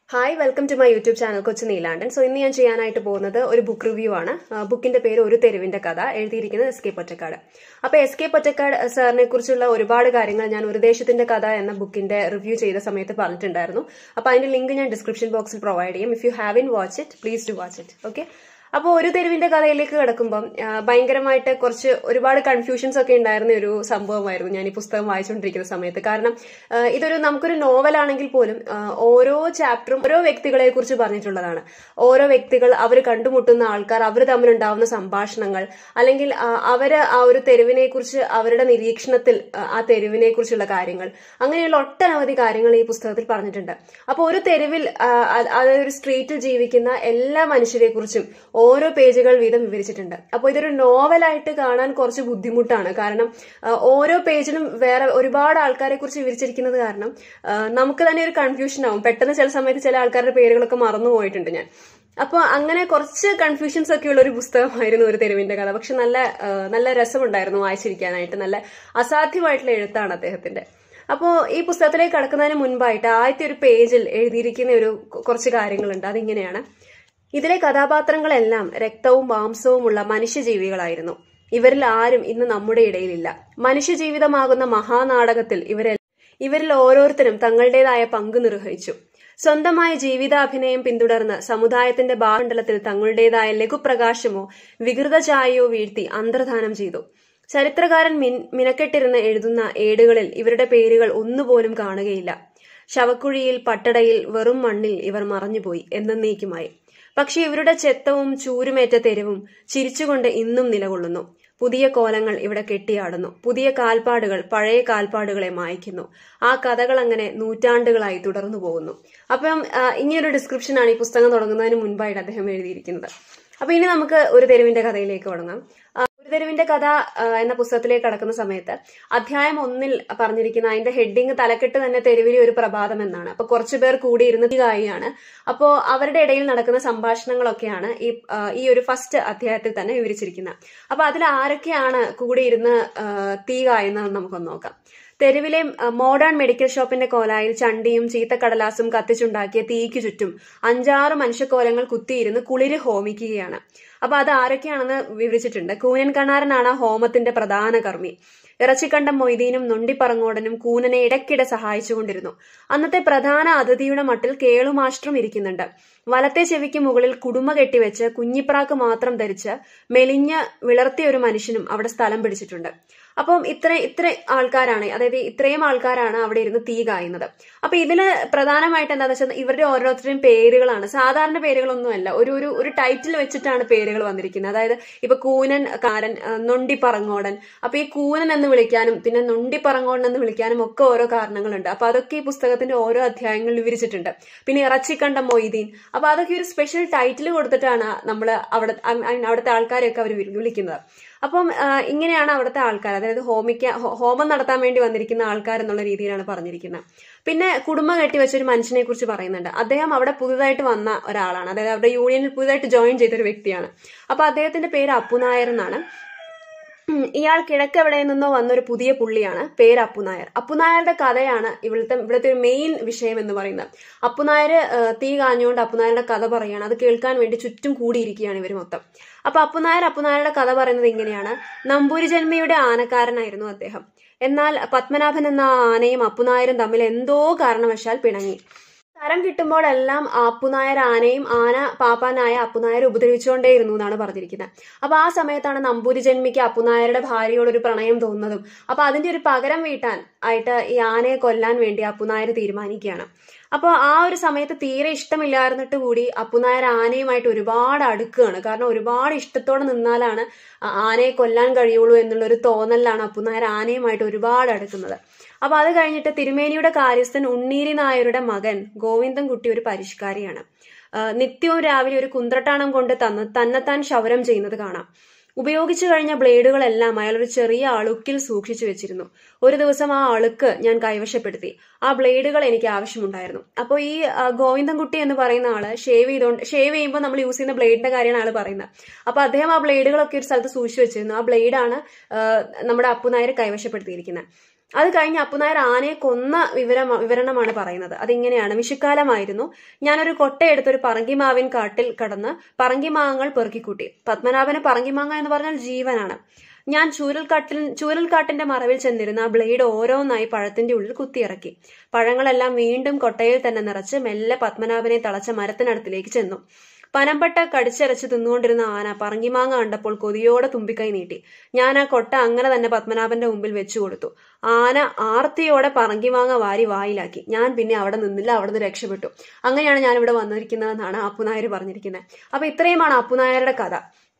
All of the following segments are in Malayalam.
hi welcome to my YouTube channel Kochu Neelandan so ഇന്ന് ഞാൻ ചെയ്യാനായിട്ട് പോകുന്നത് ഒരു ബുക്ക് റിവ്യൂ ആണ് ആ, ബുക്കിന്റെ പേര് ഒരു തെരുവിന്റെ കഥ എഴുതിയിരിക്കുന്നത് എസ് കെ പൊറ്റക്കാട് അപ്പൊ എസ് കെ പൊറ്റക്കാട് സാറിനെ കുറിച്ചുള്ള ഒരുപാട് കാര്യങ്ങൾ ഞാൻ ഒരു ദേശത്തിന്റെ കഥ എന്ന ബുക്കിന്റെ റിവ്യൂ ചെയ്ത സമയത്ത് പറഞ്ഞിട്ടുണ്ടായിരുന്നു അപ്പൊ അതിന്റെ ലിങ്ക് ഞാൻ ഡിസ്ക്രിപ്ഷൻ ബോക്സിൽ പ്രൊവൈഡ് ചെയ്യും if you have in watch it please to watch it okay അപ്പോൾ ഒരു തെരുവിന്റെ കഥയിലേക്ക് കിടക്കുമ്പം ആ, ഭയങ്കരമായിട്ട് കുറച്ച് ഒരുപാട് കൺഫ്യൂഷൻസ് ഒക്കെ ഉണ്ടായിരുന്ന ഒരു സംഭവമായിരുന്നു ഞാൻ ഈ പുസ്തകം വായിച്ചുകൊണ്ടിരിക്കുന്ന സമയത്ത് കാരണം ആ, ഇതൊരു നമുക്കൊരു നോവലാണെങ്കിൽ പോലും ആ, ഓരോ ചാപ്റ്ററും ഓരോ വ്യക്തികളെ കുറിച്ച് പറഞ്ഞിട്ടുള്ളതാണ് ഓരോ വ്യക്തികൾ അവർ കണ്ടുമുട്ടുന്ന ആൾക്കാർ അവർ തമ്മിലുണ്ടാവുന്ന സംഭാഷണങ്ങൾ അല്ലെങ്കിൽ ആ, അവര് ആ ഒരു തെരുവിനെ കുറിച്ച് അവരുടെ നിരീക്ഷണത്തിൽ ആ, ആ തെരുവിനെ കുറിച്ചുള്ള കാര്യങ്ങൾ അങ്ങനെയുള്ള ഒട്ടനവധി കാര്യങ്ങൾ ഈ പുസ്തകത്തിൽ പറഞ്ഞിട്ടുണ്ട് അപ്പോൾ ഒരു തെരുവിൽ ആ, അത് അതായത് ഒരു സ്ട്രീറ്റിൽ ജീവിക്കുന്ന എല്ലാ മനുഷ്യരെ കുറിച്ചും ഓരോ പേജുകൾ വീതം വിവരിച്ചിട്ടുണ്ട് അപ്പോൾ ഇതൊരു നോവലായിട്ട് കാണാൻ കുറച്ച് ബുദ്ധിമുട്ടാണ് കാരണം ആ, ഓരോ പേജിലും വേറെ ഒരുപാട് ആൾക്കാരെ കുറിച്ച് വിവരിച്ചിരിക്കുന്നത് കാരണം ആ, നമുക്ക് തന്നെ ഒരു കൺഫ്യൂഷൻ ആവും പെട്ടെന്ന് ചില സമയത്ത് ചില ആൾക്കാരുടെ പേരുകളൊക്കെ മറന്നു പോയിട്ടുണ്ട് ഞാൻ അപ്പോൾ അങ്ങനെ കുറച്ച് കൺഫ്യൂഷൻസ് ഒക്കെ ഉള്ള ഒരു പുസ്തകമായിരുന്നു ഒരു തെരുവിന്റെ കഥ പക്ഷെ നല്ല ആ, നല്ല രസമുണ്ടായിരുന്നു വായിച്ചിരിക്കാനായിട്ട് നല്ല അസാധ്യമായിട്ടുള്ള എഴുത്താണ് അദ്ദേഹത്തിന്റെ അപ്പോൾ ഈ പുസ്തകത്തിലേക്ക് കടക്കുന്നതിന് മുൻപായിട്ട് ആദ്യത്തെ ഒരു പേജിൽ എഴുതിയിരിക്കുന്ന ഒരു കൊ- കുറച്ച് കാര്യങ്ങളുണ്ട് അതിങ്ങനെയാണ് ഇതിലെ കഥാപാത്രങ്ങളെല്ലാം രക്തവും മാംസവുമുള്ള മനുഷ്യജീവികളായിരുന്നു ഇവരിൽ ആരും ഇന്ന് നമ്മുടെ ഇടയിലില്ല മനുഷ്യജീവിതമാകുന്ന മഹാനാടകത്തിൽ ഇവരെ ഇവരിൽ ഓരോരുത്തരും തങ്ങളുടേതായ പങ്ക് നിർവഹിച്ചു സ്വന്തമായ ജീവിതാഭിനയം പിന്തുടർന്ന് സമുദായത്തിന്റെ ബാമണ്ഡലത്തിൽ തങ്ങളുടേതായ ലഘുപ്രകാശമോ വികൃത ചായയോ വീഴ്ത്തി അന്തർധാനം ചെയ്തു ചരിത്രകാരൻ മിൻ മിനക്കെട്ടിരുന്ന് എഴുതുന്ന ഏടുകളിൽ ഇവരുടെ പേരുകൾ ഒന്നുപോലും കാണുകയില്ല ശവക്കുഴിയിൽ പട്ടടയിൽ വെറും മണ്ണിൽ ഇവർ മറഞ്ഞുപോയി എന്നേക്കുമായി പക്ഷെ ഇവരുടെ ചെത്തവും ചൂരുമേറ്റ തെരുവും ചിരിച്ചുകൊണ്ട് ഇന്നും നിലകൊള്ളുന്നു പുതിയ കോലങ്ങൾ ഇവിടെ കെട്ടിയാടുന്നു പുതിയ കാൽപ്പാടുകൾ പഴയ കാൽപ്പാടുകളെ മായ്ക്കുന്നു ആ കഥകൾ അങ്ങനെ നൂറ്റാണ്ടുകളായി തുടർന്നു പോകുന്നു അപ്പം ആ, ഇങ്ങനൊരു ഡിസ്ക്രിപ്ഷനാണ് ഈ പുസ്തകം തുടങ്ങുന്നതിന് മുൻപായിട്ട് അദ്ദേഹം എഴുതിയിരിക്കുന്നത് അപ്പൊ ഇനി നമുക്ക് ഒരു തെരുവിന്റെ കഥയിലേക്ക് തുടങ്ങാം ആ, ഒരു തെരുവിന്റെ കഥ ആ, എന്ന പുസ്തകത്തിലേക്ക് കടക്കുന്ന സമയത്ത് അധ്യായം ഒന്നിൽ പറഞ്ഞിരിക്കുന്ന അതിന്റെ ഹെഡിങ് തലക്കെട്ട് തന്നെ തെരുവിലെ ഒരു പ്രഭാതം എന്നാണ് അപ്പൊ കുറച്ചു പേർ കൂടിയിരുന്ന് കായിയാണ് അപ്പോ അവരുടെ ഇടയിൽ നടക്കുന്ന സംഭാഷണങ്ങളൊക്കെയാണ് ഈ ആ, ഈ ഒരു ഫസ്റ്റ് അധ്യായത്തിൽ തന്നെ വിവരിച്ചിരിക്കുന്നത് അപ്പൊ അതിൽ ആരൊക്കെയാണ് കൂടിയിരുന്ന് ആ, തീ കായുന്നത് നമുക്കൊന്ന് നോക്കാം തെരുവിലെ അഹ്, മോഡേൺ മെഡിക്കൽ ഷോപ്പിന്റെ കോലായിൽ ചണ്ടിയും ചീത്തക്കടലാസും കത്തിച്ചുണ്ടാക്കിയ തീയ്ക്ക് ചുറ്റും അഞ്ചാറ് മനുഷ്യക്കോലങ്ങൾ കുത്തിയിരുന്ന് കുളിര് ഹോമിക്കുകയാണ് അപ്പൊ അത് ആരൊക്കെയാണെന്ന് വിവരിച്ചിട്ടുണ്ട് കൂനൻ കണാരനാണ് ആ ഹോമത്തിന്റെ പ്രധാന കർമ്മി ഇറച്ചിക്കണ്ടം മൊയ്തീനും നൊണ്ടിപ്പറങ്ങോടനും കൂനനെ ഇടയ്ക്കിടെ സഹായിച്ചുകൊണ്ടിരുന്നു അന്നത്തെ പ്രധാന അതിഥിയുടെ മട്ടിൽ കേളുമാഷ്ട്രം ഇരിക്കുന്നുണ്ട് വലത്തെ ചെവിക്ക് മുകളിൽ കുടുമ കെട്ടിവെച്ച് കുഞ്ഞിപ്രാക്ക് മാത്രം ധരിച്ച് മെലിഞ്ഞ് വിളർത്തിയ ഒരു മനുഷ്യനും അവിടെ സ്ഥലം പിടിച്ചിട്ടുണ്ട് അപ്പം ഇത്ര ഇത്ര ആൾക്കാരാണ് അതായത് ഇത്രയും ആൾക്കാരാണ് അവിടെ ഇരുന്ന് തീ കായുന്നത് അപ്പൊ ഇതില് പ്രധാനമായിട്ട് എന്താണെന്ന് വെച്ചാൽ ഇവരുടെ ഓരോരുത്തരുടെയും പേരുകളാണ് സാധാരണ പേരുകളൊന്നുമല്ല ഒരു ഒരു ഒരു ടൈറ്റിൽ വെച്ചിട്ടാണ് പേരുകൾ വന്നിരിക്കുന്നത് അതായത് ഇപ്പൊ കൂനൻ കാരൻ ആ, നൊണ്ടി പറങ്ങോടൻ അപ്പൊ ഈ കൂനൻ എന്ന് വിളിക്കാനും പിന്നെ നൊണ്ടി പറങ്ങോടൻ എന്ന് വിളിക്കാനും ഒക്കെ ഓരോ കാരണങ്ങളുണ്ട് അപ്പൊ അതൊക്കെ ഈ പുസ്തകത്തിന്റെ ഓരോ അധ്യായങ്ങളിൽ വിവരിച്ചിട്ടുണ്ട് പിന്നെ ഇറച്ചിക്കണ്ട മൊയ്തീൻ അപ്പൊ അതൊക്കെ ഒരു സ്പെഷ്യൽ ടൈറ്റിൽ കൊടുത്തിട്ടാണ് നമ്മൾ അവിടെ I mean, അവിടുത്തെ ആൾക്കാരെയൊക്കെ അവർ വിളിക്കുന്നത് അപ്പം ആ, ഇങ്ങനെയാണ് അവിടുത്തെ ആൾക്കാർ അതായത് ഹോമിക്ക ഹോ- ഹോമം നടത്താൻ വേണ്ടി വന്നിരിക്കുന്ന ആൾക്കാർ എന്നുള്ള രീതിയിലാണ് പറഞ്ഞിരിക്കുന്നത് പിന്നെ കുടുംബം കെട്ടിവെച്ച ഒരു മനുഷ്യനെ കുറിച്ച് പറയുന്നുണ്ട് അദ്ദേഹം അവിടെ പുതുതായിട്ട് വന്ന ഒരാളാണ് അതായത് അവരുടെ യൂണിയനിൽ പുതുതായിട്ട് ജോയിൻ ചെയ്ത ഒരു വ്യക്തിയാണ് അപ്പൊ അദ്ദേഹത്തിന്റെ പേര് അപ്പുനായർ എന്നാണ് ഉം, ഇയാൾ കിഴക്കെവിടെ നിന്നോ വന്നൊരു പുതിയ പുള്ളിയാണ് പേര് അപ്പുനായർ അപ്പുനായരുടെ കഥയാണ് ഇവിടുത്തെ ഇവിടുത്തെ ഒരു മെയിൻ വിഷയം എന്ന് പറയുന്നത് അപ്പുനായർ തീ കാഞ്ഞുകൊണ്ട് അപ്പുനായരുടെ കഥ പറയാണ് അത് കേൾക്കാൻ വേണ്ടി ചുറ്റും കൂടിയിരിക്കുകയാണ് ഇവർ മൊത്തം അപ്പൊ അപ്പുനായർ അപ്പുനായരുടെ കഥ പറയുന്നത് ഇങ്ങനെയാണ് നമ്പൂരി ജന്മയുടെ ആനക്കാരനായിരുന്നു അദ്ദേഹം എന്നാൽ പത്മനാഭൻ എന്ന ആ ആനയും അപ്പുനായരും തമ്മിൽ എന്തോ കാരണവശാൽ പിണങ്ങി തരം കിട്ടുമ്പോഴെല്ലാം അപ്പുനായർ ആനയും ആന പാപ്പാനായ അപ്പുനായർ ഉപദ്രവിച്ചുകൊണ്ടേയിരുന്നു എന്നാണ് പറഞ്ഞിരിക്കുന്നത് അപ്പൊ ആ സമയത്താണ് നമ്പൂരി ജന്മിക്ക് അപ്പുനായരുടെ ഭാര്യയോട് ഒരു പ്രണയം തോന്നുന്നതും അപ്പൊ അതിന്റെ ഒരു പകരം വീട്ടാൻ ആയിട്ട് ഈ ആനയെ കൊല്ലാൻ വേണ്ടി അപ്പുനായർ തീരുമാനിക്കുകയാണ് അപ്പോൾ ആ ഒരു സമയത്ത് തീരെ ഇഷ്ടമില്ലായിരുന്നിട്ട് കൂടി അപ്പുനായർ ആനയുമായിട്ട് ഒരുപാട് അടുക്കുകയാണ് കാരണം ഒരുപാട് ഇഷ്ടത്തോടെ നിന്നാലാണ് ആ ആനയെ കൊല്ലാൻ കഴിയുള്ളൂ എന്നുള്ള ഒരു തോന്നലിലാണ് അപ്പുനായർ ആനയുമായിട്ട് ഒരുപാട് അടുക്കുന്നത് അപ്പൊ അത് കഴിഞ്ഞിട്ട് തിരുമേനിയുടെ കാര്യസ്ഥൻ ഉണ്ണീരി നായരുടെ മകൻ ഗോവിന്ദൻകുട്ടി ഒരു പരിഷ്കാരിയാണ് ആ, നിത്യവും രാവിലെ ഒരു കുന്ത്രട്ടാണം കൊണ്ട് തന്ന തന്നെത്താൻ ക്ഷൗരം ചെയ്യുന്നത് കാണാം ഉപയോഗിച്ചു കഴിഞ്ഞ ബ്ലേഡുകളെല്ലാം അയാൾ ഒരു ചെറിയ അളുക്കിൽ സൂക്ഷിച്ചു വെച്ചിരുന്നു ഒരു ദിവസം ആ അളുക്ക് ഞാൻ കൈവശപ്പെടുത്തി ആ ബ്ലേഡുകൾ എനിക്ക് ആവശ്യമുണ്ടായിരുന്നു അപ്പോൾ ഈ ആ, ഗോവിന്ദൻകുട്ടി എന്ന് പറയുന്ന ആള് ഷേവ് ചെയ്തുകൊണ്ട് ഷേവ് ചെയ്യുമ്പോൾ നമ്മൾ യൂസ് ചെയ്യുന്ന ബ്ലേഡിന്റെ കാര്യമാണ് ആള് പറയുന്നത് അപ്പൊ അദ്ദേഹം ആ ബ്ലേഡുകളൊക്കെ ഒരു സ്ഥലത്ത് സൂക്ഷിച്ചു വെച്ചിരുന്നു ആ ബ്ലേഡാണ് നമ്മുടെ അപ്പുനായർ കൈവശപ്പെടുത്തിയിരിക്കുന്നത് അത് കഴിഞ്ഞ് അപ്പുനായർ ആനയെ കൊന്ന വിവരം വിവരണമാണ് പറയുന്നത് അതിങ്ങനെയാണ് വിഷുക്കാലമായിരുന്നു ഞാനൊരു കൊട്ടയെടുത്ത് ഒരു പറങ്കിമാവിൻ കാട്ടിൽ കടന്ന് പറങ്കിമാങ്ങകൾ പെറുക്കിക്കൂട്ടി പത്മനാഭന് പറങ്കിമാങ്ങ എന്ന് പറഞ്ഞാൽ ജീവനാണ് ഞാൻ ചൂരൽക്കാട്ടിൽ ചൂരൽക്കാട്ടിന്റെ മറവിൽ ചെന്നിരുന്ന ആ ബ്ലേഡ് ഓരോന്നായി പഴത്തിന്റെ ഉള്ളിൽ കുത്തിയിറക്കി പഴങ്ങളെല്ലാം വീണ്ടും കൊട്ടയിൽ തന്നെ നിറച്ച് മെല്ലെ പത്മനാഭനെ തളച്ച മരത്തിനടുത്തിലേക്ക് ചെന്നു പനമ്പട്ട കടിച്ചരച്ച് തിന്നുകൊണ്ടിരുന്ന ആന പറങ്കിമാങ്ങ കണ്ടപ്പോൾ കൊതിയോടെ തുമ്പിക്കൈ നീട്ടി ഞാൻ ആ കൊട്ട അങ്ങനെ തന്നെ പത്മനാഭന്റെ മുമ്പിൽ വെച്ചു കൊടുത്തു ആന ആർത്തിയോടെ പറങ്കിമാങ്ങ വാരി വായിലാക്കി ഞാൻ പിന്നെ അവിടെ നിന്നില്ല അവിടെ നിന്ന് രക്ഷപ്പെട്ടു അങ്ങനെയാണ് ഞാൻ ഇവിടെ വന്നിരിക്കുന്നതെന്നാണ് അപ്പുനായർ പറഞ്ഞിരിക്കുന്നത് അപ്പൊ ഇത്രയുമാണ് അപ്പുനായരുടെ കഥ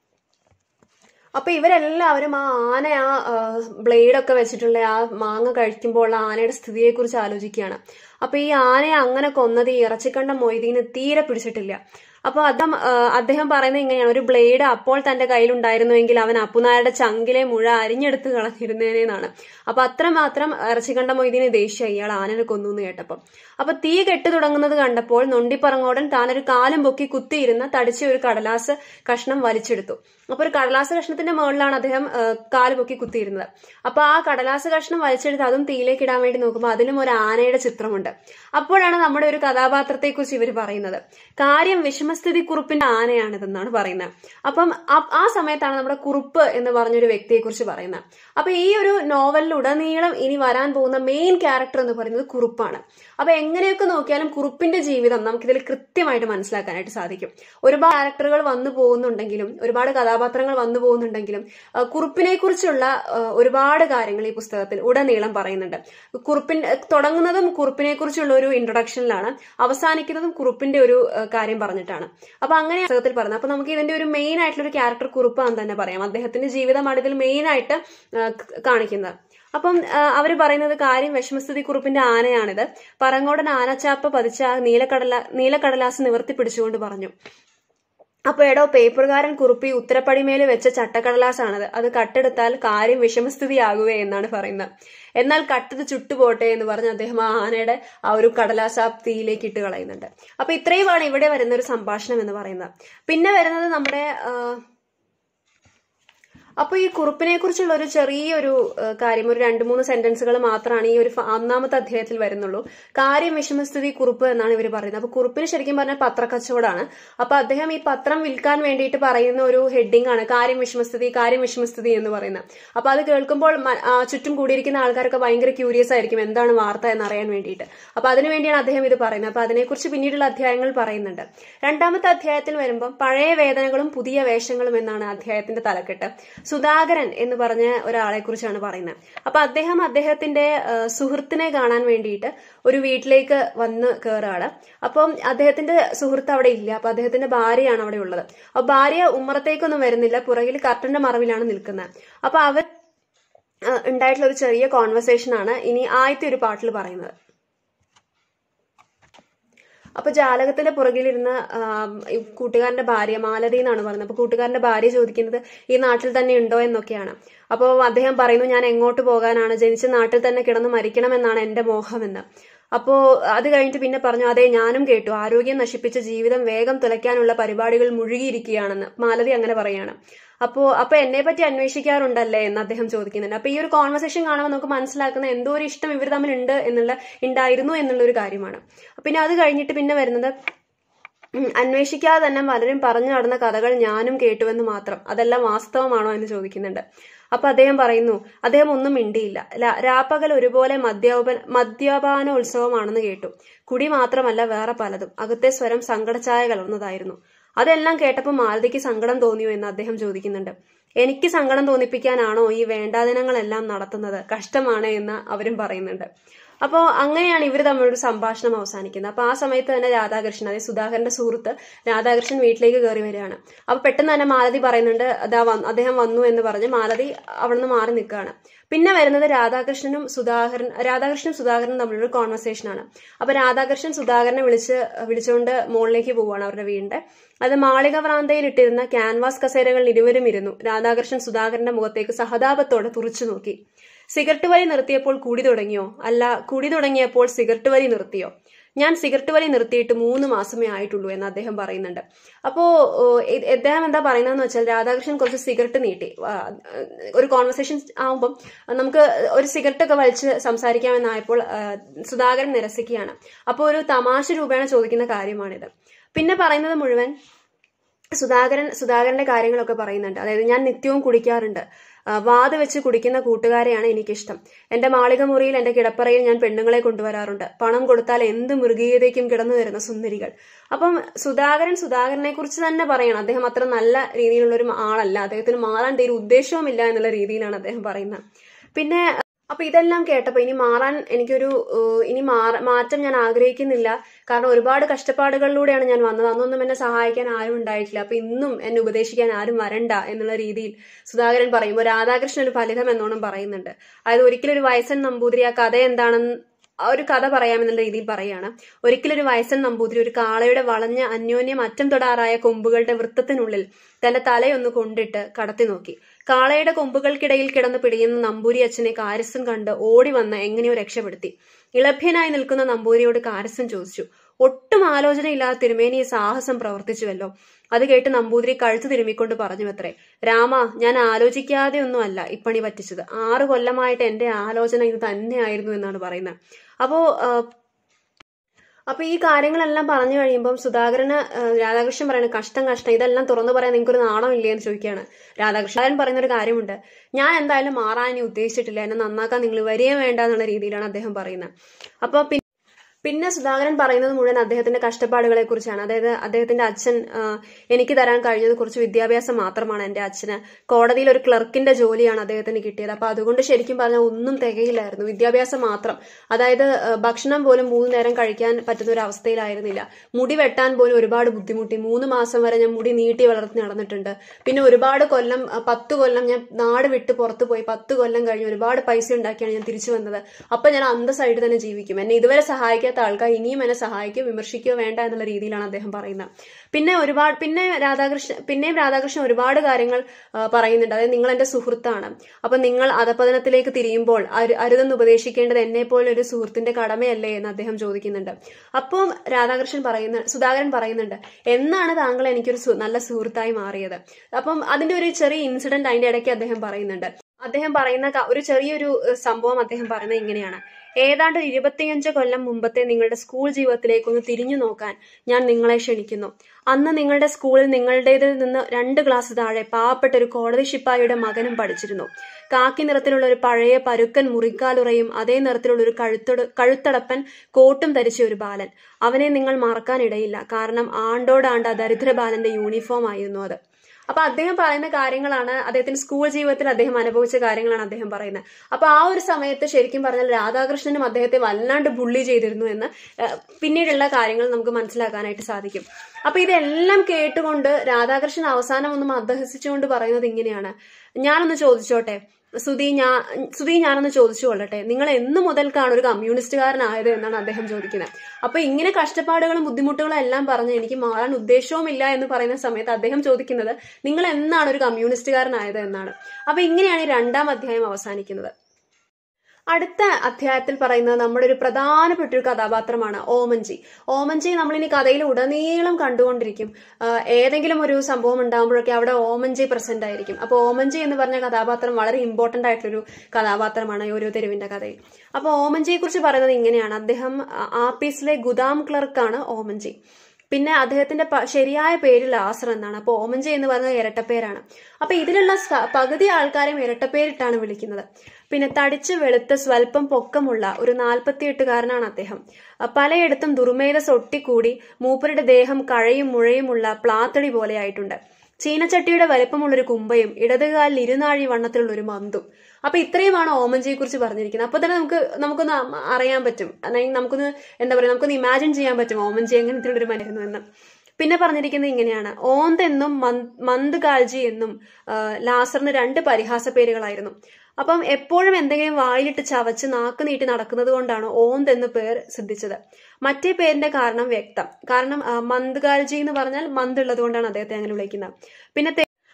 അപ്പൊ ഇവരെല്ലാവരും ആ ആന ആ ബ്ലേഡൊക്കെ വെച്ചിട്ടുള്ള ആ മാങ്ങ കഴിക്കുമ്പോൾ ആ ആനയുടെ സ്ഥിതിയെ കുറിച്ച് ആലോചിക്കുകയാണ് അപ്പൊ ഈ ആനയെ അങ്ങനെ കൊന്നത് ഈ ഇറച്ചിക്കണ്ട മൊയ്തീന് തീരെ പിടിച്ചിട്ടില്ല അപ്പൊ അദ്ദേഹം അദ്ദേഹം പറയുന്നത് ഇങ്ങനെയാണ് ഒരു ബ്ലേഡ് അപ്പോൾ തന്റെ കയ്യിലുണ്ടായിരുന്നുവെങ്കിൽ അവൻ അപ്പുനായരുടെ ചങ്കിലെ മുഴ അരിഞ്ഞെടുത്ത് കളഞ്ഞിരുന്നേനെന്നാണ് അപ്പൊ അത്രമാത്രം ഇറച്ചിക്കണ്ട മൊയ്തീന് ദേഷ്യം ഇയാൾ ആനനെ കൊന്നു എന്ന് കേട്ടപ്പം അപ്പൊ തീ കെട്ടു തുടങ്ങുന്നത് കണ്ടപ്പോൾ നൊണ്ടിപ്പറങ്ങോടൻ താനൊരു കാലം പൊക്കി കുത്തിയിരുന്ന തടിച്ച ഒരു കടലാസ് കഷ്ണം വലിച്ചെടുത്തു അപ്പൊ ഒരു കടലാസ് കഷ്ണത്തിന്റെ മുകളിലാണ് അദ്ദേഹം കാല് പൊക്കി കുത്തിയിരുന്നത് അപ്പൊ ആ കടലാസ് കഷ്ണം വലിച്ചെടുത്ത് അതും തീയിലേക്ക് ഇടാൻ വേണ്ടി നോക്കുമ്പോൾ അതിലും ഒരു ആനയുടെ ചിത്രമുണ്ട് അപ്പോഴാണ് നമ്മുടെ ഒരു കഥാപാത്രത്തെ കുറിച്ച് ഇവർ പറയുന്നത് കാര്യം വിഷമസ്ഥിതി കുറുപ്പിന്റെ ആനയാണിതെന്നാണ് പറയുന്നത് അപ്പം ആ സമയത്താണ് നമ്മുടെ കുറുപ്പ് എന്ന് പറഞ്ഞൊരു വ്യക്തിയെ കുറിച്ച് പറയുന്നത് അപ്പൊ ഈ ഒരു നോവലിലുടനീളം ഇനി വരാൻ പോകുന്ന മെയിൻ ക്യാരക്ടർ എന്ന് പറയുന്നത് കുറുപ്പാണ് അപ്പൊ എങ്ങനെയൊക്കെ നോക്കിയാലും കുറുപ്പിന്റെ ജീവിതം നമുക്കിതിൽ കൃത്യമായിട്ട് മനസ്സിലാക്കാനായിട്ട് സാധിക്കും ഒരുപാട് ക്യാരക്ടറുകൾ വന്നു പോകുന്നുണ്ടെങ്കിലും ഒരുപാട് കഥാപാത്രങ്ങൾ വന്നു പോകുന്നുണ്ടെങ്കിലും കുറുപ്പിനെ കുറിച്ചുള്ള ഒരുപാട് കാര്യങ്ങൾ ഈ പുസ്തകത്തിൽ ഉടനീളം പറയുന്നുണ്ട് കുറുപ്പിൻ തുടങ്ങുന്നതും കുറുപ്പിനെ കുറിച്ചുള്ള ഒരു ഇൻട്രൊഡക്ഷനിലാണ് അവസാനിക്കുന്നതും കുറുപ്പിന്റെ ഒരു കാര്യം പറഞ്ഞിട്ടാണ് അപ്പൊ അങ്ങനെ പുസ്തകത്തിൽ പറഞ്ഞത് അപ്പൊ നമുക്ക് ഇതിന്റെ ഒരു മെയിൻ ആയിട്ടുള്ള ഒരു ക്യാരക്ടർ കുറുപ്പാന്ന് തന്നെ പറയാം അദ്ദേഹത്തിന്റെ ജീവിതമാണ് ഇതിൽ മെയിൻ ആയിട്ട് കാണിക്കുന്നത് അപ്പം അവർ പറയുന്നത് കാര്യം വിഷമസ്ഥിതി കുറിപ്പിന്റെ ആനയാണിത് പറങ്ങോടൻ ആനച്ചാപ്പ പതിച്ച ആ നീലക്കടല നീലക്കടലാസ് നിവർത്തി പിടിച്ചുകൊണ്ട് പറഞ്ഞു അപ്പൊ എടോ പേപ്പറുകാരൻ കുറുപ്പി ഉത്തരപ്പടിമേൽ വെച്ച ചട്ടക്കടലാസാണത് അത് കട്ടെടുത്താൽ കാര്യം വിഷമസ്ഥിതിയാകുക എന്നാണ് പറയുന്നത് എന്നാൽ കട്ടത് ചുട്ടുപോട്ടെ എന്ന് പറഞ്ഞ് അദ്ദേഹം ആ ആനയുടെ ആ ഒരു കടലാസ് ആ തീയിലേക്ക് ഇട്ട് കളയുന്നുണ്ട് അപ്പൊ ഇത്രയുമാണ് ഇവിടെ വരുന്ന ഒരു സംഭാഷണം എന്ന് പറയുന്നത് പിന്നെ വരുന്നത് നമ്മുടെ അപ്പൊ ഈ കുറുപ്പിനെ കുറിച്ചുള്ള ഒരു ചെറിയൊരു കാര്യം ഒരു രണ്ട് മൂന്ന് സെന്റൻസുകൾ മാത്രമാണ് ഈ ഒരു ഒന്നാമത്തെ അധ്യായത്തിൽ വരുന്നുള്ളൂ കാര്യം വിഷമസ്ഥിതി കുറുപ്പ് എന്നാണ് ഇവർ പറയുന്നത് അപ്പൊ കുറുപ്പിന് ശരിക്കും പറഞ്ഞാൽ പത്രക്കച്ചവടമാണ് അപ്പൊ അദ്ദേഹം ഈ പത്രം വിൽക്കാൻ വേണ്ടിയിട്ട് പറയുന്ന ഒരു ഹെഡിങ് ആണ് കാര്യം വിഷമസ്ഥിതി കാര്യം വിഷമസ്ഥിതി എന്ന് പറയുന്നത് അപ്പൊ അത് കേൾക്കുമ്പോൾ ചുറ്റും കൂടിയിരിക്കുന്ന ആൾക്കാരൊക്കെ ഭയങ്കര ക്യൂരിയസ് ആയിരിക്കും എന്താണ് വാർത്ത എന്ന് അറിയാൻ വേണ്ടിയിട്ട് അപ്പൊ അതിനുവേണ്ടിയാണ് അദ്ദേഹം ഇത് പറയുന്നത് അപ്പൊ അതിനെക്കുറിച്ച് പിന്നീടുള്ള അധ്യായങ്ങൾ പറയുന്നുണ്ട് രണ്ടാമത്തെ അധ്യായത്തിൽ വരുമ്പോൾ പഴയ വേദനകളും പുതിയ വേഷങ്ങളും എന്നാണ് അധ്യായത്തിന്റെ തലക്കെട്ട് സുധാകരൻ എന്ന് പറഞ്ഞ ഒരാളെ കുറിച്ചാണ് പറയുന്നത് അപ്പൊ അദ്ദേഹം അദ്ദേഹത്തിന്റെ സുഹൃത്തിനെ കാണാൻ വേണ്ടിയിട്ട് ഒരു വീട്ടിലേക്ക് വന്ന് കയറാണ് അപ്പം അദ്ദേഹത്തിന്റെ സുഹൃത്ത് അവിടെ ഇല്ല അപ്പൊ അദ്ദേഹത്തിന്റെ ഭാര്യയാണ് അവിടെ ഉള്ളത് അപ്പൊ ഭാര്യ ഉമ്മറത്തേക്കൊന്നും വരുന്നില്ല പുറകിൽ കർട്ടന്റെ മറവിലാണ് നിൽക്കുന്നത് അപ്പൊ അവർ ഉണ്ടായിട്ടുള്ള ഒരു ചെറിയ കോൺവെർസേഷൻ ആണ് ഇനി ആദ്യത്തെ ഒരു പാട്ടിൽ പറയുന്നത് അപ്പൊ ജാലകത്തിന്റെ പുറകിലിരുന്ന കൂട്ടുകാരന്റെ ഭാര്യ മാലതി എന്നാണ് പറയുന്നത് അപ്പൊ കൂട്ടുകാരന്റെ ഭാര്യ ചോദിക്കുന്നത് ഈ നാട്ടിൽ തന്നെ ഉണ്ടോ എന്നൊക്കെയാണ് അപ്പോൾ അദ്ദേഹം പറയുന്നു ഞാൻ എങ്ങോട്ട് പോകാനാണ് ജനിച്ച നാട്ടിൽ തന്നെ കിടന്ന് മരിക്കണമെന്നാണ് എന്റെ മോഹമെന്ന് അപ്പോ അത് കഴിഞ്ഞിട്ട് പിന്നെ പറഞ്ഞു അതെ ഞാനും കേട്ടു ആരോഗ്യം നശിപ്പിച്ച ജീവിതം വേഗം തുലയ്ക്കാനുള്ള പരിപാടികൾ മുഴുകിയിരിക്കുകയാണെന്ന് മാലതി അങ്ങനെ പറയാണ് അപ്പോ അപ്പൊ എന്നെ പറ്റി അന്വേഷിക്കാറുണ്ടല്ലേ എന്ന് അദ്ദേഹം ചോദിക്കുന്നുണ്ട് അപ്പൊ ഈ ഒരു കോൺവെർസേഷൻ കാണുമ്പോൾ നമുക്ക് മനസ്സിലാക്കുന്ന എന്തോ ഒരു ഇഷ്ടം ഇവർ തമ്മിൽ ഉണ്ട് എന്നുള്ള ഉണ്ടായിരുന്നു എന്നുള്ള ഒരു കാര്യമാണ് പിന്നെ അത് കഴിഞ്ഞിട്ട് പിന്നെ വരുന്നത് അന്വേഷിക്കാതെ തന്നെ പലരും പറഞ്ഞു നടന്ന കഥകൾ ഞാനും കേട്ടുവെന്ന് മാത്രം അതെല്ലാം വാസ്തവമാണോ എന്ന് ചോദിക്കുന്നുണ്ട് അപ്പൊ അദ്ദേഹം പറയുന്നു അദ്ദേഹം ഒന്നും മിണ്ടിയില്ല രാപ്പകൽ ഒരുപോലെ മദ്യപ മദ്യപാനോത്സവമാണെന്ന് കേട്ടു കുടി മാത്രമല്ല വേറെ പലതും അകത്തെ സ്വരം സങ്കടച്ചായ കലർന്നതായിരുന്നു അതെല്ലാം കേട്ടപ്പോൾ മാലതിക്ക് സങ്കടം തോന്നിയോ എന്ന് അദ്ദേഹം ചോദിക്കുന്നുണ്ട് എനിക്ക് സങ്കടം തോന്നിപ്പിക്കാനാണോ ഈ വേണ്ടാദിനങ്ങളെല്ലാം നടത്തുന്നത് കഷ്ടമാണ് എന്ന് അവരും പറയുന്നുണ്ട് അപ്പോൾ അങ്ങനെയാണ് ഇവർ തമ്മിലൊരു സംഭാഷണം അവസാനിക്കുന്നത് അപ്പോൾ ആ സമയത്ത് തന്നെ രാധാകൃഷ്ണൻ അതായത് സുധാകരന്റെ സുഹൃത്ത് രാധാകൃഷ്ണൻ വീട്ടിലേക്ക് കയറി വരികയാണ് അപ്പോൾ പെട്ടെന്ന് തന്നെ മാലതി പറയുന്നുണ്ട് അതാ അദ്ദേഹം വന്നു എന്ന് പറഞ്ഞ് മാലതി അവിടുന്ന് മാറി നിൽക്കുകയാണ് പിന്നെ വരുന്നത് രാധാകൃഷ്ണനും സുധാകരൻ രാധാകൃഷ്ണനും സുധാകരനും തമ്മിലൊരു കോൺവെർസേഷൻ ആണ് അപ്പൊ രാധാകൃഷ്ണൻ സുധാകരനെ വിളിച്ച് വിളിച്ചുകൊണ്ട് മുകളിലേക്ക് പോവുകയാണ് അവരുടെ വീടിന്റെ അത് മാളിക വറാന്തയിൽ ഇട്ടിരുന്ന ക്യാൻവാസ് കസേരകളിൽ ഇരുവരും ഇരുന്നു രാധാകൃഷ്ണൻ സുധാകരന്റെ മുഖത്തേക്ക് സഹതാപത്തോടെ തുറച്ചു നോക്കി സിഗരറ്റ് വലി നിർത്തിയപ്പോൾ കൂടി തുടങ്ങിയോ അല്ല കുടി തുടങ്ങിയപ്പോൾ സിഗരറ്റ് വലി നിർത്തിയോ ഞാൻ സിഗരറ്റ് വലി നിർത്തിയിട്ട് മൂന്ന് മാസമേ ആയിട്ടുള്ളൂ എന്ന് അദ്ദേഹം പറയുന്നുണ്ട് അപ്പോ അദ്ദേഹം എന്താ പറയുന്നതെന്ന് വെച്ചാൽ രാധാകൃഷ്ണൻ കുറച്ച് സിഗരറ്റ് നീട്ടി ഒരു കോൺവെർസേഷൻ ആവുമ്പം നമുക്ക് ഒരു സിഗരറ്റ് ഒക്കെ വലിച്ച് സംസാരിക്കാമെന്നായപ്പോൾ സുധാകരൻ നിരസിക്കുകയാണ് അപ്പോൾ ഒരു തമാശ രൂപേണ ചോദിക്കുന്ന കാര്യമാണിത് പിന്നെ പറയുന്നത് മുഴുവൻ സുധാകരൻ സുധാകരന്റെ കാര്യങ്ങളൊക്കെ പറയുന്നുണ്ട് അതായത് ഞാൻ നിത്യവും കുടിക്കാറുണ്ട് വാത് വെച്ച് കുടിക്കുന്ന കൂട്ടുകാരെയാണ് എനിക്കിഷ്ടം എന്റെ മാളിക മുറിയിൽ എന്റെ കിടപ്പറയിൽ ഞാൻ പെണ്ണുങ്ങളെ കൊണ്ടുവരാറുണ്ട് പണം കൊടുത്താൽ എന്ത് മൃഗീയതയ്ക്കും കിടന്നു വരുന്ന സുന്ദരികൾ അപ്പം സുധാകരൻ സുധാകരനെ കുറിച്ച് തന്നെ പറയണം അദ്ദേഹം അത്ര നല്ല രീതിയിലുള്ള ഒരു ആളല്ല അദ്ദേഹത്തിന് മാറാൻ തീരെ ഉദ്ദേശവുമില്ല എന്നുള്ള രീതിയിലാണ് അദ്ദേഹം പറയുന്നത് പിന്നെ അപ്പൊ ഇതെല്ലാം കേട്ടപ്പോ ഇനി മാറാൻ എനിക്കൊരു ഇനി മാറ്റം ഞാൻ ആഗ്രഹിക്കുന്നില്ല കാരണം ഒരുപാട് കഷ്ടപ്പാടുകളിലൂടെയാണ് ഞാൻ വന്നത് അന്നൊന്നും എന്നെ സഹായിക്കാൻ ആരും ഉണ്ടായിട്ടില്ല അപ്പൊ ഇന്നും എന്നെ ഉപദേശിക്കാൻ ആരും വരണ്ട എന്നുള്ള രീതിയിൽ സുധാകരൻ പറയുമ്പോൾ രാധാകൃഷ്ണൻ ഒരു ഫലിതം എന്നോണം പറയുന്നുണ്ട് അതായത് ഒരിക്കലും ഒരു വയസ്സൻ നമ്പൂതിരി ആ കഥ എന്താണെന്ന് ആ ഒരു കഥ പറയാമെന്നുള്ള രീതിയിൽ പറയാണ് ഒരിക്കലൊരു വയസ്സൻ നമ്പൂതിരി ഒരു കാളയുടെ വളഞ്ഞ അന്യോന്യം അറ്റം തൊടാറായ കൊമ്പുകളുടെ വൃത്തത്തിനുള്ളിൽ തന്റെ തലയൊന്ന് കൊണ്ടിട്ട് കടത്തി നോക്കി കാളയുടെ കൊമ്പുകൾക്കിടയിൽ കിടന്ന് പിടിയുന്ന നമ്പൂരി അച്ഛനെ കാരസൻ കണ്ട് ഓടി വന്ന് എങ്ങനെയോ രക്ഷപ്പെടുത്തി ഇളഭ്യനായി നിൽക്കുന്ന നമ്പൂരിയോട് കാരസൻ ചോദിച്ചു ഒട്ടും ആലോചനയില്ലാതെ തിരുമേനി സാഹസം പ്രവർത്തിച്ചുവല്ലോ അത് കേട്ട് നമ്പൂതിരി കഴുത്ത് തിരുമ്മിക്കൊണ്ട് പറഞ്ഞു അത്രേ രാമ ഞാൻ ആലോചിക്കാതെ ഒന്നുമല്ല ഇപ്പണി പറ്റിച്ചത് ആറു കൊല്ലമായിട്ട് എന്റെ ആലോചന ഇത് തന്നെയായിരുന്നു എന്നാണ് പറയുന്നത് അപ്പോ അപ്പൊ ഈ കാര്യങ്ങളെല്ലാം പറഞ്ഞു കഴിയുമ്പം സുധാകരന് രാധാകൃഷ്ണൻ പറയുന്നത് കഷ്ടം കഷ്ടം ഇതെല്ലാം തുറന്നു പറയാൻ നിങ്ങൾക്കൊരു നാണമില്ലേ എന്ന് ചോദിക്കുകയാണ് രാധാകൃഷ്ണൻ പറയുന്ന ഒരു കാര്യമുണ്ട് ഞാൻ എന്തായാലും മാറാൻ ഇനി ഉദ്ദേശിച്ചിട്ടില്ല എന്നെ നന്നാക്കാൻ നിങ്ങൾ വരികയും വേണ്ട എന്നുള്ള രീതിയിലാണ് അദ്ദേഹം പറയുന്നത് അപ്പൊ പിന്നെ സുധാകരൻ പറയുന്നത് മുഴുവൻ അദ്ദേഹത്തിന്റെ കഷ്ടപ്പാടുകളെ കുറിച്ചാണ് അതായത് അദ്ദേഹത്തിന്റെ അച്ഛൻ എനിക്ക് തരാൻ കഴിഞ്ഞത് കുറച്ച് വിദ്യാഭ്യാസം മാത്രമാണ് എന്റെ അച്ഛന് കോടതിയിൽ ഒരു ക്ലർക്കിന്റെ ജോലിയാണ് അദ്ദേഹത്തിന് കിട്ടിയത് അപ്പൊ അതുകൊണ്ട് ശരിക്കും പറഞ്ഞാൽ ഒന്നും തികയില്ലായിരുന്നു വിദ്യാഭ്യാസം മാത്രം അതായത് ഭക്ഷണം പോലും മൂന്ന് നേരം കഴിക്കാൻ പറ്റുന്ന ഒരു അവസ്ഥയിലായിരുന്നില്ല മുടി വെട്ടാൻ പോലും ഒരുപാട് ബുദ്ധിമുട്ടി മൂന്ന് മാസം വരെ ഞാൻ മുടി നീട്ടി വളർത്തി നടന്നിട്ടുണ്ട് പിന്നെ ഒരുപാട് കൊല്ലം പത്ത് കൊല്ലം ഞാൻ നാട് വിട്ട് പുറത്തു പോയി പത്ത് കൊല്ലം കഴിഞ്ഞ് ഒരുപാട് പൈസ ഉണ്ടാക്കിയാണ് ഞാൻ തിരിച്ചു വന്നത് അപ്പൊ ഞാൻ അന്തസ്സായിട്ട് തന്നെ ജീവിക്കും എന്നെ ഇതുവരെ സഹായിക്കാൻ സഹായിക്കാത്ത ആൾക്കാർ ഇനിയും എന്നെ സഹായിക്കുകയോ വിമർശിക്കുകയോ വേണ്ട എന്നുള്ള രീതിയിലാണ് അദ്ദേഹം പറയുന്നത് പിന്നെ ഒരുപാട് പിന്നെ രാധാകൃഷ്ണൻ പിന്നെയും രാധാകൃഷ്ണൻ ഒരുപാട് കാര്യങ്ങൾ പറയുന്നുണ്ട് അതായത് നിങ്ങൾ എന്റെ സുഹൃത്താണ് അപ്പൊ നിങ്ങൾ അധപതനത്തിലേക്ക് തിരിയുമ്പോൾ അരുതെന്ന് ഉപദേശിക്കേണ്ടത് എന്നെ പോലെ ഒരു സുഹൃത്തിന്റെ കടമയല്ലേ എന്ന് അദ്ദേഹം ചോദിക്കുന്നുണ്ട് അപ്പം രാധാകൃഷ്ണൻ പറയുന്ന സുധാകരൻ പറയുന്നുണ്ട് എന്നാണ് താങ്കൾ എനിക്കൊരു നല്ല സുഹൃത്തായി മാറിയത് അപ്പം അതിന്റെ ഒരു ചെറിയ ഇൻസിഡന്റ് അതിന്റെ ഇടയ്ക്ക് അദ്ദേഹം പറയുന്നുണ്ട് അദ്ദേഹം പറയുന്ന ഒരു ചെറിയൊരു സംഭവം അദ്ദേഹം പറയുന്നത് ഇങ്ങനെയാണ് ഏതാണ്ട് ഒരു ഇരുപത്തിയഞ്ച് കൊല്ലം മുമ്പത്തെ നിങ്ങളുടെ സ്കൂൾ ജീവിതത്തിലേക്കൊന്ന് തിരിഞ്ഞു നോക്കാൻ ഞാൻ നിങ്ങളെ ക്ഷണിക്കുന്നു അന്ന് നിങ്ങളുടെ സ്കൂളിൽ നിങ്ങളുടേതിൽ നിന്ന് രണ്ട് ക്ലാസ് താഴെ പാവപ്പെട്ട ഒരു കോടതി ശിപ്പായിയുടെ മകനും പഠിച്ചിരുന്നു കാക്കി നിറത്തിലുള്ള ഒരു പഴയ പരുക്കൻ മുറിക്കാലുറയും അതേ നിറത്തിലുള്ള ഒരു കഴുത്തൊട് കഴുത്തടപ്പൻ കോട്ടും ധരിച്ച ഒരു ബാലൻ അവനെ നിങ്ങൾ മറക്കാനിടയില്ല കാരണം ആണ്ടോടാണ്ട് ആ ദരിദ്ര ബാലന്റെ യൂണിഫോം ആയിരുന്നു അത് അപ്പൊ അദ്ദേഹം പറയുന്ന കാര്യങ്ങളാണ് അദ്ദേഹത്തിന്റെ സ്കൂൾ ജീവിതത്തിൽ അദ്ദേഹം അനുഭവിച്ച കാര്യങ്ങളാണ് അദ്ദേഹം പറയുന്നത് അപ്പൊ ആ ഒരു സമയത്ത് ശരിക്കും പറഞ്ഞാൽ രാധാകൃഷ്ണനും അദ്ദേഹത്തെ വല്ലാണ്ട് ബുള്ളി ചെയ്തിരുന്നു എന്ന് പിന്നീടുള്ള കാര്യങ്ങൾ നമുക്ക് മനസ്സിലാക്കാനായിട്ട് സാധിക്കും അപ്പൊ ഇതെല്ലാം കേട്ടുകൊണ്ട് രാധാകൃഷ്ണൻ അവസാനം ഒന്ന് അധഹസിച്ചുകൊണ്ട് പറയുന്നത് ഇങ്ങനെയാണ് ഞാനൊന്ന് ചോദിച്ചോട്ടെ സുധി ഞാൻ സുധി ഞാനൊന്ന് ചോദിച്ചു കൊള്ളട്ടെ നിങ്ങൾ എന്ന് മുതൽക്കാണ് ഒരു കമ്മ്യൂണിസ്റ്റുകാരനായത് എന്നാണ് അദ്ദേഹം ചോദിക്കുന്നത് അപ്പൊ ഇങ്ങനെ കഷ്ടപ്പാടുകളും ബുദ്ധിമുട്ടുകളും എല്ലാം പറഞ്ഞ് എനിക്ക് മാറാൻ ഉദ്ദേശവുമില്ല എന്ന് പറയുന്ന സമയത്ത് അദ്ദേഹം ചോദിക്കുന്നത് നിങ്ങൾ എന്നാണ് ഒരു കമ്മ്യൂണിസ്റ്റുകാരനായത് എന്നാണ് അപ്പൊ ഇങ്ങനെയാണ് ഈ രണ്ടാം അധ്യായം അവസാനിക്കുന്നത് അടുത്ത അധ്യായത്തിൽ പറയുന്നത് നമ്മുടെ ഒരു പ്രധാനപ്പെട്ട ഒരു കഥാപാത്രമാണ് ഓമൻജി ഓമൻജി നമ്മളിനി കഥയിൽ ഉടനീളം കണ്ടുകൊണ്ടിരിക്കും ഏതെങ്കിലും ഒരു സംഭവം ഉണ്ടാകുമ്പോഴൊക്കെ അവിടെ ഓമൻജി പ്രസന്റ് ആയിരിക്കും അപ്പോൾ ഓമൻജി എന്ന് പറഞ്ഞ കഥാപാത്രം വളരെ ഇമ്പോർട്ടന്റ് ആയിട്ടുള്ളൊരു കഥാപാത്രമാണ് ഈ ഒരു തെരുവിന്റെ കഥയിൽ അപ്പോൾ ഓമൻജിയെ കുറിച്ച് പറയുന്നത് ഇങ്ങനെയാണ് അദ്ദേഹം ആപ്പീസിലെ ഗുദാം ക്ലർക്കാണ് ഓമൻജി പിന്നെ അദ്ദേഹത്തിന്റെ ശരിയായ പേര് ലാസർ എന്നാണ് അപ്പോൾ ഓമൻജി എന്ന് പറയുന്നത് ഇരട്ടപ്പേരാണ് അപ്പൊ ഇതിലുള്ള പകുതി ആൾക്കാരെയും ഇരട്ടപ്പേരിട്ടാണ് വിളിക്കുന്നത് പിന്നെ തടിച്ച് വെളുത്ത് സ്വല്പം പൊക്കമുള്ള ഒരു നാൽപ്പത്തിയെട്ടുകാരനാണ് അദ്ദേഹം പലയിടത്തും ദുർമേധസ് ഒട്ടിക്കൂടി മൂപ്പരുടെ ദേഹം കഴയും മുഴയുമുള്ള പ്ലാത്തടി പോലെയായിട്ടുണ്ട് ചീനച്ചട്ടിയുടെ വലിപ്പമുള്ളൊരു കുമ്പയും ഇടതുകാലിൽ ഇരുനാഴി വണ്ണത്തിലുള്ള ഒരു മന്തും അപ്പൊ ഇത്രയുമാണ് ഓമൻജിയെ കുറിച്ച് പറഞ്ഞിരിക്കുന്നത് അപ്പൊ തന്നെ നമുക്ക് നമുക്കൊന്ന് അറിയാൻ പറ്റും നമുക്കൊന്ന് എന്താ പറയുക നമുക്കൊന്ന് ഇമാജിൻ ചെയ്യാൻ പറ്റും ഓമൻജി എങ്ങനത്തെ ഒരു മനായിരുന്നു എന്ന് പിന്നെ പറഞ്ഞിരിക്കുന്നത് ഇങ്ങനെയാണ് ഓന്തെന്നും മന്ത് കാൽജി എന്നും ലാസറിന് രണ്ട് പരിഹാസ പേരുകളായിരുന്നു അപ്പം എപ്പോഴും എന്തെങ്കിലും വായിലിട്ട് ചവച്ച് നാക്ക് നീട്ടി നടക്കുന്നത് കൊണ്ടാണ് ഓന്ത് എന്ന് പേർ സിദ്ധിച്ചത് മറ്റേ പേരിന്റെ കാരണം വ്യക്തം കാരണം മന്ത് കാൽജി എന്ന് പറഞ്ഞാൽ മന്ത് ഉള്ളത് കൊണ്ടാണ് അദ്ദേഹത്തെ അങ്ങനെ വിളിക്കുന്നത് പിന്നെ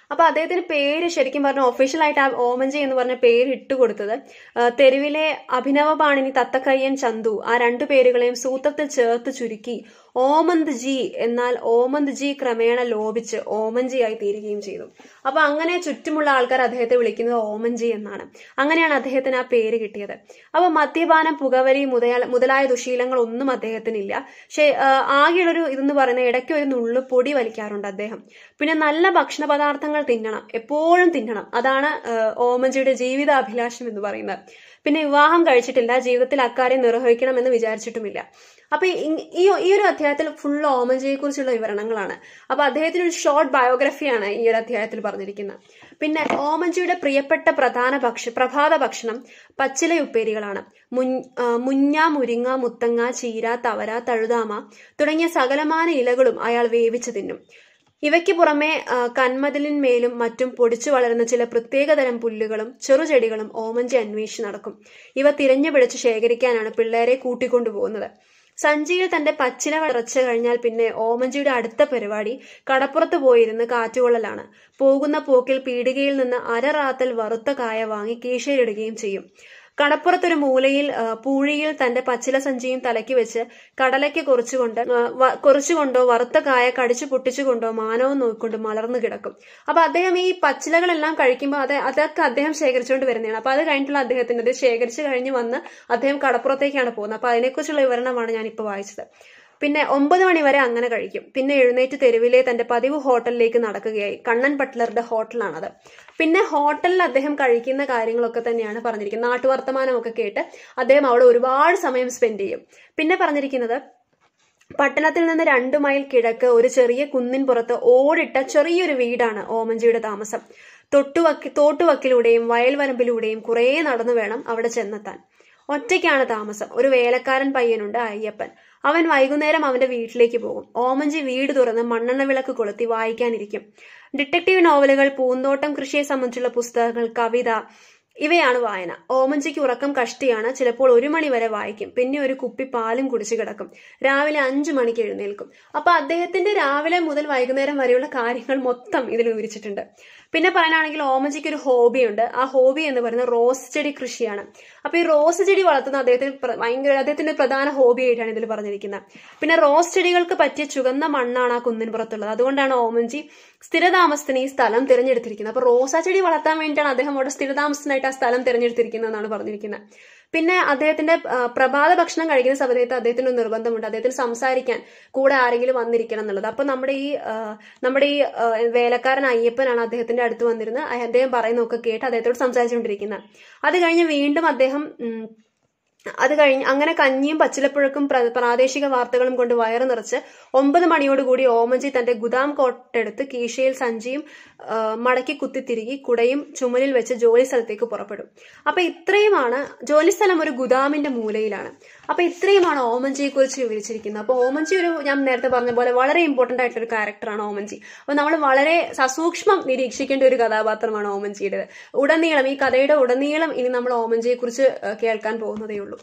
അപ്പൊ അദ്ദേഹത്തിന് പേര് ശരിക്കും പറഞ്ഞ ഒഫീഷ്യലായിട്ട് ആ ഓമൻജി എന്ന് പറഞ്ഞ പേര് ഇട്ടുകൊടുത്തത് ആ, തെരുവിലെ അഭിനവപാണിനി തത്തക്കയ്യൻ ചന്തു ആ രണ്ടു പേരുകളെയും സൂത്രത്തിൽ ചേർത്ത് ചുരുക്കി ഓമന്ത് ജി എന്നാൽ ഓമന്ത് ജി ക്രമേണ ലോപിച്ച് ഓമൻജി ആയി തീരുകയും ചെയ്തു അപ്പൊ അങ്ങനെ ചുറ്റുമുള്ള ആൾക്കാർ അദ്ദേഹത്തെ വിളിക്കുന്നത് ഓമൻജി എന്നാണ് അങ്ങനെയാണ് അദ്ദേഹത്തിന് ആ പേര് കിട്ടിയത് അപ്പൊ മദ്യപാനം പുകവലി മുതല മുതലായ ദുശീലങ്ങൾ ഒന്നും അദ്ദേഹത്തിനില്ല പക്ഷേ ആ, ആകെയുള്ളൊരു ഇതെന്ന് പറയുന്നത് ഇടയ്ക്ക് ഒരു നുള്ളു പൊടി വലിക്കാറുണ്ട് അദ്ദേഹം പിന്നെ നല്ല ഭക്ഷണ പദാർത്ഥങ്ങൾ തിന്നണം എപ്പോഴും തിന്നണം അതാണ് ആ, ഓമൻജിയുടെ ജീവിതാഭിലാഷം എന്ന് പറയുന്നത് പിന്നെ വിവാഹം കഴിച്ചിട്ടില്ല ജീവിതത്തിൽ അക്കാര്യം നിർവഹിക്കണമെന്ന് വിചാരിച്ചിട്ടുമില്ല അപ്പൊ ഈ- ഈ ഈ ഒരു അധ്യായത്തിൽ ഫുൾ ഓമൻജിയെ കുറിച്ചുള്ള വിവരണങ്ങളാണ് അപ്പൊ അദ്ദേഹത്തിന് ഒരു ഷോർട്ട് ബയോഗ്രഫിയാണ് ഈ ഒരു അധ്യായത്തിൽ പറഞ്ഞിരിക്കുന്നത് പിന്നെ ഓമൻജിയുടെ പ്രിയപ്പെട്ട പ്രധാന ഭക്ഷ പ്രഭാത ഭക്ഷണം പച്ചില ഉപ്പേരികളാണ് മുൻ- ആ, മുഞ്ഞ മുരിങ്ങ മുത്തങ്ങ ചീര തവര തഴുതാമ തുടങ്ങിയ സകലമാന ഇലകളും അയാൾ വേവിച്ചു തിന്നും ഇവയ്ക്ക് പുറമെ ആ, കന്മതിലിന്മേലും മറ്റും പൊടിച്ചു വളരുന്ന ചില പ്രത്യേകതരം പുല്ലുകളും ചെറുചെടികളും ഓമഞ്ചി അന്വേഷിച്ച് നടക്കും ഇവ തിരഞ്ഞു പിടിച്ച് ശേഖരിക്കാനാണ് പിള്ളേരെ കൂട്ടിക്കൊണ്ടുപോകുന്നത് സഞ്ചിയിൽ തന്റെ പച്ചില വിറച്ചു കഴിഞ്ഞാൽ പിന്നെ ഓമഞ്ചിയുടെ അടുത്ത പരിപാടി കടപ്പുറത്ത് പോയിരുന്ന് കാറ്റുകൊള്ളലാണ് പോകുന്ന പോക്കിൽ പീടികയിൽ നിന്ന് അരറാത്തൽ വറുത്ത കായ വാങ്ങി കീശയിലിടുകയും ചെയ്യും കടപ്പുറത്തൊരു മൂലയിൽ ആ, പൂഴിയിൽ തന്റെ പച്ചില സഞ്ചിയും തലയ്ക്ക് വെച്ച് കടലയ്ക്ക് കുറച്ചുകൊണ്ട് ആ, വ- കുറച്ചുകൊണ്ടോ വറുത്ത കായ കടിച്ചു പൊട്ടിച്ചുകൊണ്ടോ മാനവും നോക്കിക്കൊണ്ട് മലർന്നു കിടക്കും അപ്പൊ അദ്ദേഹം ഈ പച്ചിലകളെല്ലാം കഴിക്കുമ്പോൾ അത് അതൊക്കെ അദ്ദേഹം ശേഖരിച്ചുകൊണ്ട് വരുന്നതാണ് അപ്പൊ അത് കഴിഞ്ഞിട്ടുള്ള അദ്ദേഹത്തിന്റെ അത് ശേഖരിച്ചു കഴിഞ്ഞ് വന്ന് അദ്ദേഹം കടപ്പുറത്തേക്കാണ് പോകുന്നത് അപ്പൊ അതിനെക്കുറിച്ചുള്ള വിവരണമാണ് ഞാൻ ഇപ്പോൾ വായിച്ചത് പിന്നെ ഒമ്പത് മണി വരെ അങ്ങനെ കഴിക്കും പിന്നെ എഴുന്നേറ്റ് തെരുവിലെ തന്റെ പതിവ് ഹോട്ടലിലേക്ക് നടക്കുകയായി കണ്ണൻ ബട്ട്ലറുടെ ഹോട്ടലാണത് പിന്നെ ഹോട്ടലിൽ അദ്ദേഹം കഴിക്കുന്ന കാര്യങ്ങളൊക്കെ തന്നെയാണ് പറഞ്ഞിരിക്കുന്നത് നാട്ടുവർത്തമാനമൊക്കെ കേട്ട് അദ്ദേഹം അവിടെ ഒരുപാട് സമയം സ്പെൻഡ് ചെയ്യും പിന്നെ പറഞ്ഞിരിക്കുന്നത് പട്ടണത്തിൽ നിന്ന് രണ്ടു മൈൽ കിഴക്ക് ഒരു ചെറിയ കുന്നിൻ പുറത്ത് ഓടിട്ട ചെറിയൊരു വീടാണ് ഓമഞ്ചിയുടെ താമസം തൊട്ടുവക്കി തോട്ടുവക്കിലൂടെയും വയൽവരമ്പിലൂടെയും കുറേ നടന്നു വേണം അവിടെ ചെന്നെത്താൻ ഒറ്റയ്ക്കാണ് താമസം ഒരു വേലക്കാരൻ പയ്യനുണ്ട് അയ്യപ്പൻ അവൻ വൈകുന്നേരം അവന്റെ വീട്ടിലേക്ക് പോകും ഓമഞ്ചി വീട് തുറന്ന് മണ്ണെണ്ണ വിളക്ക് കൊളുത്തി വായിക്കാനിരിക്കും ഡിറ്റക്റ്റീവ് നോവലുകൾ പൂന്തോട്ടം കൃഷിയെ സംബന്ധിച്ചുള്ള പുസ്തകങ്ങൾ കവിത ഇവയാണ് വായന ഓമഞ്ചിക്ക് ഉറക്കം കഷ്ടിയാണ് ചിലപ്പോൾ ഒരു മണി വരെ വായിക്കും പിന്നെ ഒരു കുപ്പി പാലും കുടിച്ചു കിടക്കും രാവിലെ അഞ്ചു മണിക്ക് എഴുന്നേൽക്കും അപ്പൊ അദ്ദേഹത്തിന്റെ രാവിലെ മുതൽ വൈകുന്നേരം വരെയുള്ള കാര്യങ്ങൾ മൊത്തം ഇതിൽ വിവരിച്ചിട്ടുണ്ട് പിന്നെ പറയാനാണെങ്കിൽ ഓമഞ്ചിക്ക് ഒരു ഹോബിയുണ്ട് ആ ഹോബി എന്ന് പറയുന്നത് റോസ് ചെടി കൃഷിയാണ് അപ്പൊ ഈ റോസ് ചെടി വളർത്തുന്ന അദ്ദേഹത്തിന് പ്ര- ഭയങ്കര അദ്ദേഹത്തിന്റെ പ്രധാന ഹോബി ആയിട്ടാണ് ഇതിൽ പറഞ്ഞിരിക്കുന്നത് പിന്നെ റോസ് ചെടികൾക്ക് പറ്റിയ ചുവന്ന മണ്ണാണ് ആ കുന്നിൻ പുറത്തുള്ളത് അതുകൊണ്ടാണ് ഓമഞ്ചി സ്ഥിരതാമസത്തിന് ഈ സ്ഥലം തിരഞ്ഞെടുത്തിരിക്കുന്നത് അപ്പൊ റോസാ ചെടി വളർത്താൻ വേണ്ടിയിട്ടാണ് അദ്ദേഹം അവിടെ സ്ഥിരതാമസത്തിനായിട്ട് ആ സ്ഥലം തിരഞ്ഞെടുത്തിരിക്കുന്നത് എന്നാണ് പറഞ്ഞിരിക്കുന്നത് പിന്നെ അദ്ദേഹത്തിന്റെ ആ, പ്രഭാത ഭക്ഷണം കഴിക്കുന്ന സമയത്ത് അദ്ദേഹത്തിന് ഒരു നിർബന്ധമുണ്ട് അദ്ദേഹത്തിന് സംസാരിക്കാൻ കൂടെ ആരെങ്കിലും വന്നിരിക്കണം എന്നുള്ളത് അപ്പൊ നമ്മുടെ ഈ ആ, നമ്മുടെ ഈ ആ, വേലക്കാരൻ അയ്യപ്പനാണ് അദ്ദേഹത്തിന്റെ അടുത്ത് വന്നിരുന്ന് അദ്ദേഹം പറയുന്നതൊക്കെ കേട്ട് അദ്ദേഹത്തോട് സംസാരിച്ചുകൊണ്ടിരിക്കുന്നത് അത് കഴിഞ്ഞ് വീണ്ടും അദ്ദേഹം ഉം, അത് കഴിഞ്ഞ് അങ്ങനെ കഞ്ഞിയും പച്ചിലപ്പുഴക്കും പ്ര- പ്രാദേശിക വാർത്തകളും കൊണ്ട് വയറ് നിറച്ച് ഒമ്പത് മണിയോടുകൂടി ഓമഞ്ചി തന്റെ ഗുദാം കോട്ടെടുത്ത് കീശയിൽ സഞ്ചിയും ആ, മടക്കി കുത്തിത്തിരുകി കുടയും ചുമലിൽ വെച്ച് ജോലി സ്ഥലത്തേക്ക് പുറപ്പെടും അപ്പൊ ഇത്രയുമാണ് ജോലി സ്ഥലം ഒരു ഗുദാമിന്റെ മൂലയിലാണ് അപ്പൊ ഇത്രയുമാണ് ഓമഞ്ചിയെ കുറിച്ച് വിവരിച്ചിരിക്കുന്നത് അപ്പൊ ഓമഞ്ചി ഒരു ഞാൻ നേരത്തെ പറഞ്ഞ പോലെ വളരെ ഇമ്പോർട്ടന്റ് ആയിട്ടുള്ള ഒരു ക്യാരക്ടറാണ് ഓമഞ്ചി അപ്പൊ നമ്മൾ വളരെ സസൂക്ഷ്മം നിരീക്ഷിക്കേണ്ട ഒരു കഥാപാത്രമാണ് ഓമഞ്ചിയുടേത് ഉടനീളം ഈ കഥയുടെ ഉടനീളം ഇനി നമ്മൾ ഓമഞ്ചിയെ കുറിച്ച് കേൾക്കാൻ പോകുന്നതേ ഉള്ളൂ